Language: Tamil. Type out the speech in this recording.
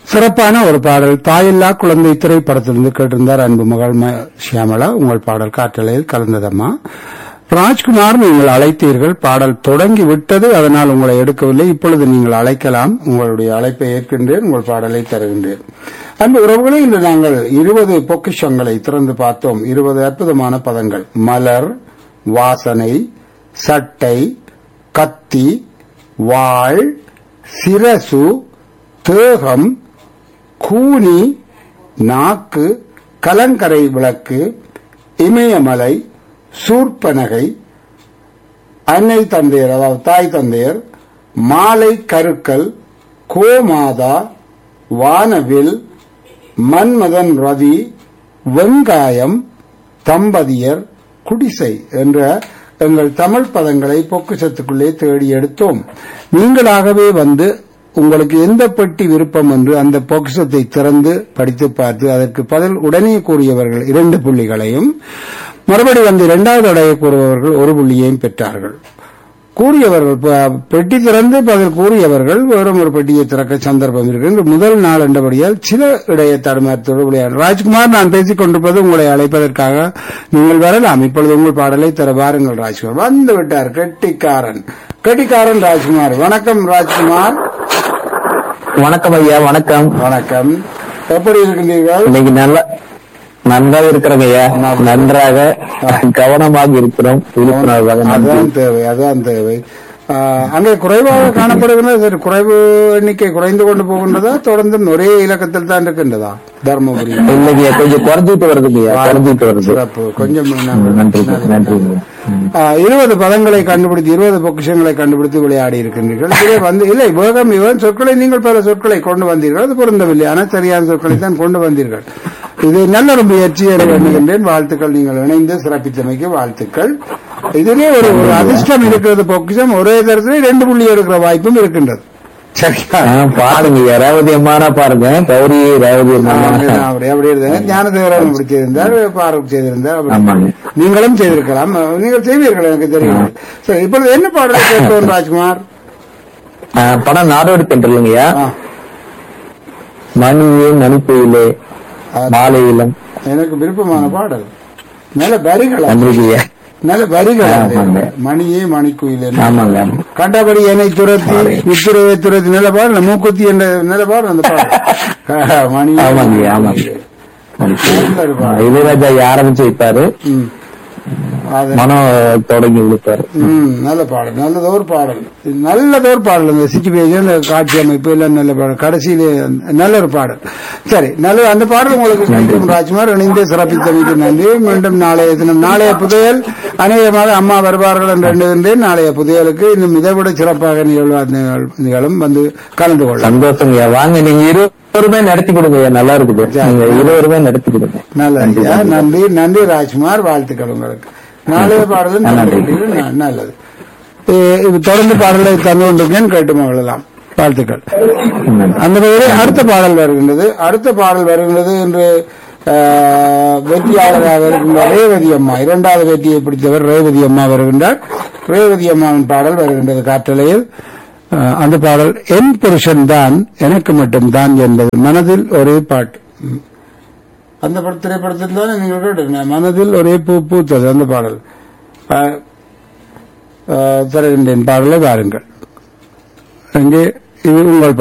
சிறப்பான ஒரு பாடல் தாயில்லா குழந்தை திரைப்படத்திலிருந்து கேட்டிருந்தார் அன்பு மகள் ம- ஷியாமளா உங்கள் பாடல் காற்றலையில் கலந்ததம்மா ராஜ்குமார் நீங்கள் அழைத்தீர்கள் பாடல் தொடங்கி விட்டது அதனால் உங்களை எடுக்கவில்லை இப்பொழுது நீங்கள் அழைக்கலாம் உங்களுடைய அழைப்பை ஏற்கின்றேன் உங்கள் பாடலை தருகின்றேன் அன்பு உறவுகளே இன்று நாங்கள் இருபது பொக்கிஷங்களை திறந்து பார்த்தோம் இருபது அற்புதமான பதங்கள் மலர் வாசனை சட்டை கத்தி வாழ் சிரசு தேகம் கூனி நாக்கு கலங்கரை விளக்கு இமயமலை சூர்ப்பனகை அன்னை தந்தையர் அதாவது தாய் தந்தையர் மாலை கருக்கல் கோமாதா வானவில் மன்மதன் ரதி வெங்காயம் தம்பதியர் குடிசை என்ற எங்கள் தமிழ் பதங்களை பொக்குசத்துக்குள்ளே தேடி எடுத்தோம் நீங்களாகவே வந்து உங்களுக்கு எந்த பெட்டி விருப்பம் என்று அந்த பொக்கிஷத்தை திறந்து படித்து பார்த்து அதற்கு பதில் உடனே கூறியவர்கள் இரண்டு புள்ளிகளையும் மறுபடி வந்து இரண்டாவது அடைய கூறுபவர்கள் ஒரு புள்ளியையும் பெற்றார்கள் கூறியவர்கள் ப- பெட்டி திறந்து பதில் கூறியவர்கள் வேறும் ஒரு பெட்டியை திறக்க சந்தர்ப்பம் இருக்கு இன்று முதல் நாள் என்றபடியால் சில இடைய தடுமாற்றத்தோடு விளையாடு ராஜ்குமார் நான் பேசிக் கொண்டிருப்பது உங்களை அழைப்பதற்காக நீங்கள் வரலாம் இப்பொழுது உங்கள் பாடலை தர வாருங்கள் ராஜ்குமார் வந்து விட்டார் கெட்டிக்காரன் கெட்டிக்காரன் ராஜ்குமார் வணக்கம் ராஜ்குமார் வணக்கம் ஐயா வணக்கம் வணக்கம் எப்படி இருக்கின்றீர்கள் இன்னைக்கு நல்ல நன்றாக இருக்கிறோங்க ஐயா நன்றாக கவனமாக இருக்கிறோம் விழிப்புணர்வாக நன்றி அதுதான் தேவை அதுதான் தேவை ஆஹ், அங்கே குறைவாக காணப்படுகின்றது சரி, குறைவு எண்ணிக்கை குறைந்து கொண்டு போகின்றதா தொடர்ந்து ஒரே இலக்கத்தில் தான் இருக்கின்றதா தர்மபுரி இன்னைக்கு கொஞ்சம் குறைஞ்சிட்டு வருதுங்க ஐயா குறைஞ்சிட்டு வருது சிறப்பு கொஞ்சம் நன்றி நன்றி ஆஹ், இருபது பதங்களை கண்டுபிடித்து இருபது பொக்கிஷங்களை கண்டுபிடித்து விளையாடி இருக்கின்றீர்கள் இதிலே வந்து இல்லை வேகம் இவன் சொற்களை நீங்கள் பல சொற்களை கொண்டு வந்தீர்கள் அது பொருந்தவில்லை ஆனால் சரியான சொற்களை தான் கொண்டு வந்தீர்கள் இது நல்ல ஒரு முயற்சி என எண்ணுகின்றேன் வாழ்த்துக்கள் நீங்கள் இணைந்து சிறப்பித்தமைக்கு வாழ்த்துக்கள் இதிலே ஒரு ஒரு அதிர்ஷ்டம் இருக்கிறது பொக்கிஷம் ஒரே தரத்தில் ரெண்டு புள்ளி எடுக்கிற வாய்ப்பும் இருக்கின்றது சரியா ஆ, பாருங்க ஐயா ரேவதி அம்மானா பாருங்க கௌரி ரேவதி அம்மா ஆமாங்க, அப்படி அப்படி இருந்தாங்க ஞானதேவரன் அப்படி செய்திருந்தார் பாரூக் செய்திருந்தார் அப்படி. ஆமாங்க. நீங்களும் செய்திருக்கலாம் நீங்கள் செய்வீர்கள் எனக்கு தெரியும் சரி இப்பொழுது என்ன பாடலை கேட்போம் ராஜ்குமார் ஆ, படம் நாடோடி தென்றலுங்க ஐயா ஆ, மணியே மணிப்பொயிலே அது மாலையிலும் எனக்கு விருப்பமான பாடல் நல்ல வரிகள் அது. நன்றி ஐயா நல்ல வரிகள் அது. ஆமாங்க. மணியே மணிக்குயில் ஆமாங்க கண்டபடி என்னை துரத்தி நித்திரையை துரத்தி நல்ல பாடல் மூக்குத்தி என்ற நல்ல பாடல் அந்த பாடல் மணியே ஆமாங்க ஆமாங்க நல்ல ஒரு பாடல். இளையராஜா ஆரம்பிச்சு வைப்பாரு ம். அது மனம் தொடங்கி விழுப்பாரு ம், நல்ல பாடல் நல்லதோர் பாடல் இது நல்லதோர் பாடல் இந்த சிச்சுவேஷன் இந்த காட்சி அமைப்பு எல்லாம் நல்ல பாடல் கடைசியிலே நல்ல ஒரு பாடல் சரி நல்ல அந்த பாடல் உங்களுக்கு கிடைக்கும் ராஜ்குமார் இணைந்து சிறப்பித்தமைக்கு நன்றி மீண்டும் நாளைய தினம் நாளைய புதையல் அநேகமாக அம்மா வருவார்கள் என்று எண்ணுகின்றேன் நாளைய புதையலுக்கு இன்னும் இதைவிட சிறப்பாக நிகழ்வா நிகழும் வந்து கலந்து கொள்ளலாம் சந்தோஷங்க வாங்க நீங்க இருவருமே நடத்தி கொடுங்க நல்லா இருக்குது நீங்க இருவருமே நடத்தி கொடுங்க நல்லது ஐயா. நன்றி நன்றி ராஜ்குமார் வாழ்த்துக்கள் உங்களுக்கு நாளைய பாடலும் நன்றி. ந- நல்லது ஏ, இது தொடர்ந்து பாடலை தந்து கொண்டிருக்கேன் கேட்டு மகிழலாம் வாழ்த்துக்கள் அந்த வகையில் அடுத்த பாடல் வருகின்றது அடுத்த பாடல் வருகின்றது என்று ஆஹ், வெற்றியாளராக இருக்கின்ற ரேவதி அம்மா இரண்டாவது வெற்றியை பிடித்தவர் ரேவதி அம்மா வருகின்றார் ரேவதி அம்மாவின் பாடல் வருகின்றது காற்றலையில் ஆஹ், அந்த பாடல் என் புருஷன் தான் எனக்கு மட்டும்தான் என்பது மனதில் ஒரே பாட்டு ம். அந்த பட திரைப்படத்தில் தானே நீங்கள் கேட்டு மனதில் ஒரே பூ பூத்தது அந்த பாடல் ஆஹ், ஆஹ், தருகின்றேன் பாடலை பாருங்கள் இங்கே இது உங்கள்